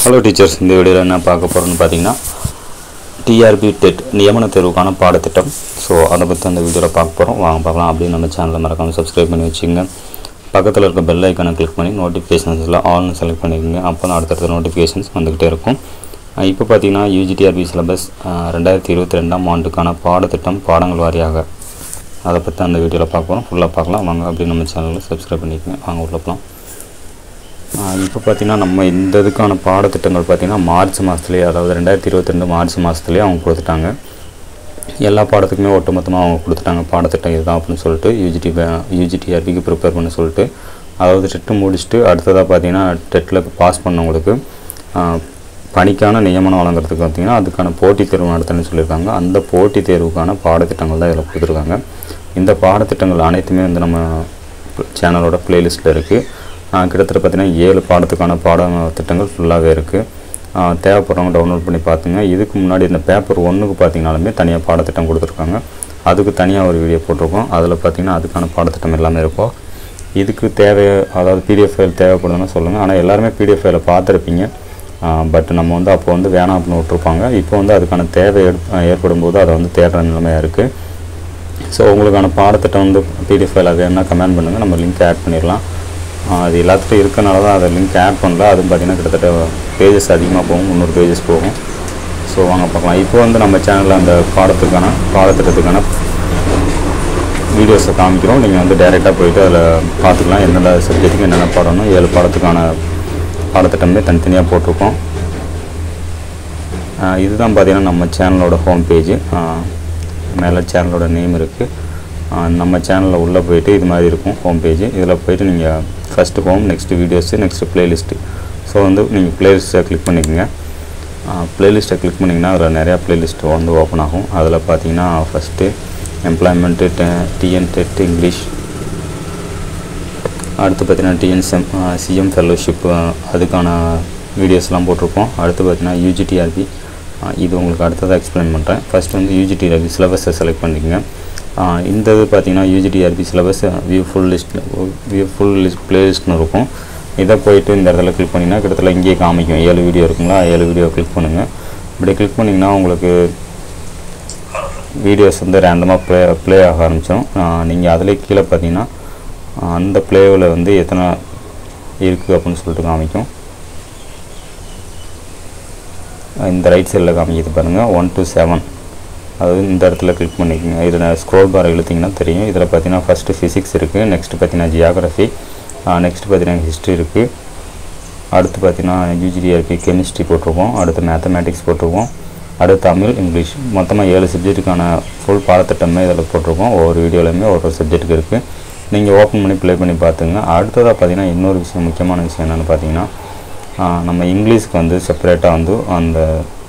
hello teachers இந்த வீடியோவில் என்ன பார்க்க போகிறோம்னு பார்த்தீங்கன்னா டிஆர்பி டெட் நியமன தேர்வுக்கான பாடத்திட்டம் ஸோ அதை பற்றி அந்த வீடியோவில் பார்க்க போகிறோம் வாங்க பார்க்கலாம் அப்படியே நம்ம சேனலை மறக்காமல் சப்ஸ்கிரைப் பண்ணி வச்சுங்க பக்கத்தில் இருக்க பெல் ஐக்கானை கிளிக் பண்ணி நோட்டிஃபிகேஷன்ஸில் ஆல்னு செலக்ட் பண்ணிக்கோங்க அப்போ தான் அடுத்தடுத்த நோட்டிஃபிகேஷன்ஸ் வந்துக்கிட்டே இருக்கும் அஹ் இப்போ பார்த்தீங்கன்னா யூஜிடிஆர்பி சிலபஸ் ரெண்டாயிரத்தி இருபத்தி ரெண்டாம் ஆண்டுக்கான பாடத்திட்டம் பாடங்கள் வாரியாக அதை பற்றி அந்த வீடியோவில் பார்க்க போகிறோம் ஃபுல்லாக பார்க்கலாம் வாங்க அப்படியே நம்ம சேனலில் சப்ஸ்கிரைப் பண்ணிக்கோங்க வாங்க உள்ள போகலாம் இப்போ பார்த்தீங்கன்னா நம்ம இந்த இதுக்கான பாடத்திட்டங்கள் பார்த்தீங்கன்னா மார்ச் மாதத்துலேயே அதாவது ரெண்டாயிரத்தி இருபத்தி ரெண்டு மார்ச் மாதத்துலேயே அவங்க கொடுத்துட்டாங்க எல்லா பாடத்துக்குமே ஒட்டுமொத்தமாக அவங்க கொடுத்துட்டாங்க பாடத்திட்டம் இதுதான் அப்படின்னு சொல்லிட்டு யூஜிடி யூஜிடிஆர்பிக்கு ப்ரிப்பேர் பண்ண சொல்லிட்டு அதாவது டெட்டு முடிச்சுட்டு அடுத்ததாக பார்த்தீங்கன்னா டெட்டில் பாஸ் பண்ணவங்களுக்கு ஆஹ், பணிக்கான நியமனம் வழங்குறதுக்கு பார்த்தீங்கன்னா அதுக்கான போட்டித் தேர்வு நடத்தணும்னு சொல்லியிருக்காங்க அந்த போட்டித் தேர்வுக்கான பாடத்திட்டங்கள் தான் இதில் கொடுத்துருக்காங்க இந்த பாடத்திட்டங்கள் அனைத்துமே வந்து நம்ம சேனலோட பிளேலிஸ்ட்டில் இருக்குது கிட்டத்தட்ட பார்த்தீங்கன்னா ஏழு பாடத்துக்கான பாட திட்டங்கள் ஃபுல்லாகவே இருக்குது தேவைப்படுறவங்க டவுன்லோட் பண்ணி பார்த்துங்க இதுக்கு முன்னாடி இந்த பேப்பர் ஒன்றுக்கு பார்த்தீங்கனாலுமே தனியாக பாடத்திட்டம் கொடுத்துருக்காங்க அதுக்கு தனியாக ஒரு வீடியோ போட்டிருக்கோம் அதில் பார்த்தீங்கன்னா அதுக்கான பாடத்திட்டம் எல்லாமே இருக்கும் இதுக்கு தேவை அதாவது பிடிஎஃப் ஃபைல் தேவைப்படுதுன்னு சொல்லுங்கள் ஆனால் எல்லாருமே பிடிஎஃப் ஃபைலை பார்த்துருப்பீங்க பட் நம்ம வந்து அப்போ வந்து வேணாம் அப்படின்னு விட்ருப்பாங்க இப்போ வந்து அதுக்கான தேவை ஏற்ப- ஏற்படும் போது அதை வந்து தேடுற நிலைமையாக இருக்குது ஸோ உங்களுக்கான பாடத்திட்டம் வந்து பிடிஎஃப் ஃபைலாக வேணும்னா கமெண்ட் பண்ணுங்கள் நம்ம லிங்க் ஆட் பண்ணிடலாம் ஆஹ் அது எல்லாத்துட்டும் இருக்கனால தான் அதை லிங்க் ஆட் பண்ணல அதுவும் பார்த்தீங்கன்னா கிட்டத்தட்ட பேஜஸ் அதிகமாக போகும் முந்நூறு பேஜஸ் போகும் ஸோ வாங்க பார்க்கலாம் இப்போ வந்து நம்ம சேனலில் அந்த பாடத்துக்கான பாடத்திட்டத்துக்கான வீடியோஸை காமிக்கிறோம் நீங்கள் வந்து டைரெக்டாக போயிட்டு அதில் பார்த்துக்கலாம் எந்தெந்த சப்ஜெக்ட்டுக்கு என்னென்ன பாடணும் ஏழு பாடத்துக்கான பாடத்திட்டமே தனித்தனியாக போட்டிருக்கோம் ஆஹ் இதுதான் பார்த்தீங்கன்னா நம்ம சேனலோட ஹோம் பேஜ் மேலே சேனலோட நேம் இருக்குது நம்ம சேனலில் உள்ளே போயிட்டு இது மாதிரி இருக்கும் ஹோம் பேஜ் இதில் போயிட்டு நீங்கள் first home next videos next playlist so வந்து நீங்கள் ப்ளேலிஸ்ட்டை கிளிக் பண்ணிக்கோங்க ப்ளேலிஸ்ட்டை கிளிக் பண்ணிங்கன்னா அதில் நிறையா ப்ளேலிஸ்ட் வந்து ஓப்பன் ஆகும் அதில் பார்த்தீங்கன்னா first employment TN TET English அடுத்து பார்த்தீங்கன்னா டிஎன்சிஎம் சிஎம் ஃபெல்லோஷிப் அதுக்கான வீடியோஸ்லாம் போட்டிருக்கோம் அடுத்து பார்த்தீங்கன்னா யூஜிடிஆர்பி இது உங்களுக்கு அடுத்ததாக எக்ஸ்பிளைன் பண்ணுறேன் ஃபர்ஸ்ட் வந்து யூஜிடிஆர்பி சிலபஸை செலக்ட் பண்ணிக்கங்க ஆஹ் இந்த இது பார்த்தீங்கன்னா யூஜிடிஆர்பி சிலபஸ் வியூ ஃபுல் லிஸ்ட்டில் வியூ ஃபுல் லிஸ்ட் பிளேலிஸ்ட்னு இருக்கும் இதை போயிட்டு இந்த இடத்துல கிளிக் பண்ணிங்கன்னா கிட்டத்தட்ட இங்கேயே காமிக்கும் ஏழு வீடியோ இருக்குங்களா ஏழு வீடியோ கிளிக் பண்ணுங்கள் இப்படி கிளிக் பண்ணிங்கன்னா உங்களுக்கு வீடியோஸ் வந்து ரேண்டமாக ப்ளே ப்ளே ஆக ஆரம்பிச்சிடும் நீங்கள் அதிலே கீழே பார்த்தீங்கன்னா ஆஹ் அந்த ப்ளேவில் வந்து எத்தனை இருக்குது அப்படின்னு சொல்லிட்டு காமிக்கும் ஆஹ் இந்த ரைட் சைடில் காமிக்குது பாருங்கள் ஒன் to செவன் அதாவது இந்த இடத்துல கிளிக் பண்ணிக்கோங்க இதில் ஸ்க்ரோல் பார் இழுத்திங்கன்னா தெரியும் இதில் பார்த்தீங்கன்னா ஃபஸ்ட்டு ஃபிசிக்ஸ் இருக்குது நெக்ஸ்ட் பார்த்தீங்கன்னா ஜியாகிரஃபி நெக்ஸ்ட் பார்த்தீங்கன்னா ஹிஸ்ட்ரி இருக்குது அடுத்து பார்த்தீங்கன்னா யூஜிடிஆர்பி கெமிஸ்ட்ரி போட்டிருக்கோம் அடுத்து மேத்தமேட்டிக்ஸ் போட்டிருக்கோம் அடுத்து தமிழ் இங்கிலீஷ் மொத்தமாக ஏழு சப்ஜெக்ட்டுக்கான ஃபுல் பாடத்திட்டமே இதில் போட்டிருக்கோம் ஒவ்வொரு வீடியோலையுமே ஒரு ஒரு சப்ஜெக்ட்டுக்கு இருக்குது நீங்கள் ஓப்பன் பண்ணி ப்ளே பண்ணி பார்த்துங்க அடுத்ததாக பார்த்தீங்கன்னா இன்னொரு விஷயம் முக்கியமான விஷயம் என்னென்னு பார்த்தீங்கன்னா ஆஹ் நம்ம இங்கிலீஷ்க்கு வந்து செப்பரேட்டாக வந்து அந்த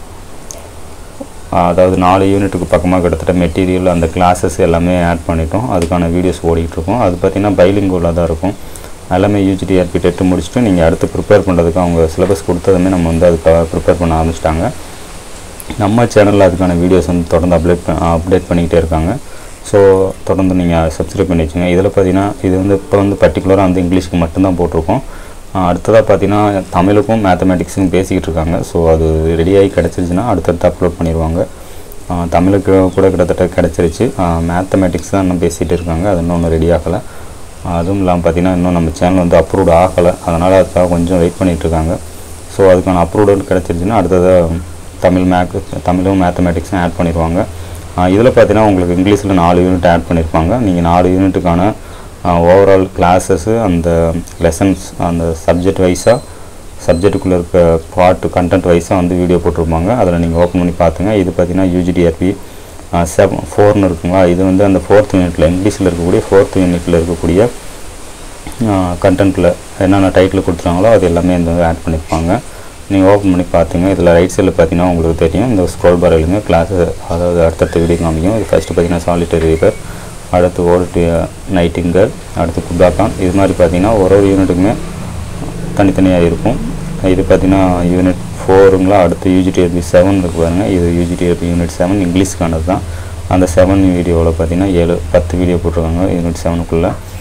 அதாவது நாலு யூனிட்டுக்கு பக்கமாக கிட்டத்தட்ட மெட்டீரியல் அந்த கிளாஸஸ் எல்லாமே ஆட் பண்ணிட்டோம் அதுக்கான வீடியோஸ் ஓடிட்டு இருக்கும் அது பார்த்திங்கன்னா பைலிங்குள்ள தான் இருக்கும் எல்லாமே யூஜிடிஆர்பி டெட்டு முடிச்சுட்டு நீங்கள் அடுத்து ப்ரிப்பேர் பண்ணுறதுக்கு அவங்க சிலபஸ் கொடுத்ததுமே நம்ம வந்து அதுக்காக ப்ரிப்பேர் பண்ண ஆரம்பிச்சிட்டாங்க நம்ம சேனலில் அதுக்கான வீடியோஸ் வந்து தொடர்ந்து அப்டேட் அப்டேட் பண்ணிக்கிட்டே இருக்காங்க ஸோ தொடர்ந்து நீங்கள் சப்ஸ்கிரைப் பண்ணி வச்சுங்க இதில் பார்த்தீங்கன்னா இது வந்து இப்போ வந்து பர்டிகுலராக வந்து இங்கிலீஷ்க்கு மட்டும்தான் போட்டிருக்கோம் ஆஹ் அடுத்ததாக பார்த்தீங்கன்னா தமிழுக்கும் மேத்தமேட்டிக்ஸுக்கும் பேசிக்கிட்டு இருக்காங்க ஸோ அது ரெடியாகி கிடச்சிருச்சுன்னா அடுத்தடுத்து அப்லோட் பண்ணிடுவாங்க ஆஹ் தமிழுக்கு கூட கிட்டத்தட்ட கிடச்சிருச்சு மேத்தமேட்டிக்ஸ் தான் இன்னும் பேசிகிட்டு இருக்காங்க அது இன்னும் ஒன்றும் ரெடி ஆகலை அதுவும் இல்லாமல் பார்த்தீங்கன்னா இன்னும் நம்ம சேனல் வந்து அப்ரூவ்ட் ஆகலை அதனால் அதுக்காக கொஞ்சம் வெயிட் பண்ணிட்டு இருக்காங்க ஸோ அதுக்கான அப்ரூவ்டு கிடச்சிருச்சுன்னா அடுத்ததாக தமிழ் மேக் தமிழும் மேத்தமேட்டிக்ஸும் ஆட் பண்ணிடுவாங்க இதில் பார்த்தீங்கன்னா உங்களுக்கு இங்கிலீஷில் நாலு யூனிட் ஆட் பண்ணியிருப்பாங்க நீங்கள் நாலு யூனிட்டுக்கான ஓவரால் கிளாஸஸ்ஸு அந்த லெசன்ஸ் அந்த சப்ஜெக்ட் வைஸாக சப்ஜெக்ட்டுக்குள்ளே இருக்க பார்ட் கண்டென்ட் வைஸாக வந்து வீடியோ போட்டிருப்பாங்க அதில் நீங்கள் ஓப்பன் பண்ணி பார்த்துங்க இது பார்த்தீங்கன்னா யூஜிடிஆர்பி செவன் ஃபோர்னு இருக்குங்களா இது வந்து அந்த ஃபோர்த் யூனிட்டில் இங்கிலீஷில் இருக்கக்கூடிய ஃபோர்த் யூனிட்டில் இருக்கக்கூடிய கண்டென்ட்டில் என்னென்ன டைட்டில் கொடுத்துருக்காங்களோ அது எல்லாமே இந்த ஆட் பண்ணியிருப்பாங்க நீங்கள் ஓப்பன் பண்ணி பார்த்துங்க இதில் ரைட் சைடில் பார்த்தீங்கன்னா உங்களுக்கு தெரியும் இந்த ஸ்க்ரோல் பார் எழுங்க கிளாஸ் அதாவது அடுத்தடுத்த வீடியோ காமிக்கும் இது ஃபஸ்ட்டு பார்த்தீங்கன்னா சாலிட்டரி ரீவர் அடுத்து ஓல்டு நைட்டிங்கர் அடுத்து குப்தாகான் இது மாதிரி பார்த்தீங்கன்னா ஒரு ஒரு யூனிட்டுக்குமே தனித்தனியாக இருக்கும் இது பார்த்தீங்கன்னா யூனிட் ஃபோருங்களா அடுத்து யூஜிடிஆர்பி செவன் இருக்கு பாருங்க இது யூஜிடிஆர்பி யூனிட் செவன் இங்கிலீஷ்க்கானது தான் அந்த செவன் வீடியோவில் பார்த்தீங்கன்னா ஏழு பத்து வீடியோ போட்டிருக்காங்க யூனிட் செவனுக்குள்ளே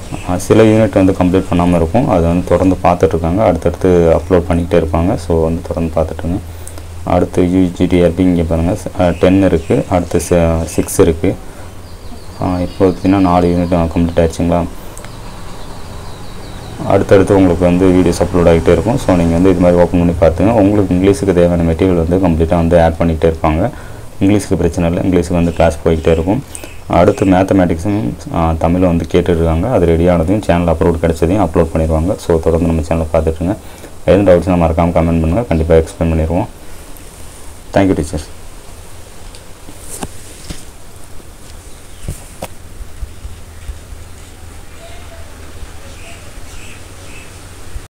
அஹ் சில யூனிட் வந்து கம்ப்ளீட் பண்ணாமல் இருக்கும் அது வந்து தொடர்ந்து பார்த்துட்ருக்காங்க அடுத்தடுத்து அப்லோட் பண்ணிக்கிட்டே இருப்பாங்க ஸோ வந்து தொடர்ந்து பார்த்துட்ருங்க அடுத்து யூஜிடிஆர்பி இங்கே பாருங்கள் டென் இருக்குது அடுத்து சிக்ஸ் இருக்குது இப்போ பார்த்தீங்கன்னா நாலு யூனிட் கம்ப்ளீட் ஆயிடுச்சுங்களா அடுத்தடுத்து உங்களுக்கு வந்து வீடியோஸ் அப்லோட் ஆகிட்டே இருக்கும் ஸோ நீங்கள் வந்து இது மாதிரி ஓப்பன் பண்ணி பார்த்துங்க உங்களுக்கு இங்கிலீஷுக்கு தேவையான மெட்டீரியல் வந்து கம்ப்ளீட்டாக வந்து ஆட் பண்ணிகிட்டே இருப்பாங்க இங்கிலீஷுக்கு பிரச்சனை இல்லை இங்கிலீஷுக்கு வந்து கிளாஸ் போய்கிட்டே இருக்கும் அடுத்து மேத்தமேட்டிக்ஸும் தமிழில் வந்து கேட்டுருக்காங்க அது ரெடியானதையும் சேனல் அப்லோட் கிடைச்சதையும் அப்லோட் பண்ணிடுவாங்க ஸோ தொடர்ந்து நம்ம சேனலை பார்த்துட்டுருங்க எதுவும் டவுட்ஸ்னால் மறக்காமல் கமெண்ட் பண்ணுங்கள் கண்டிப்பாக எக்ஸ்பிளைன் பண்ணிடுவோம் தேங்க்யூ டீச்சர்ஸ்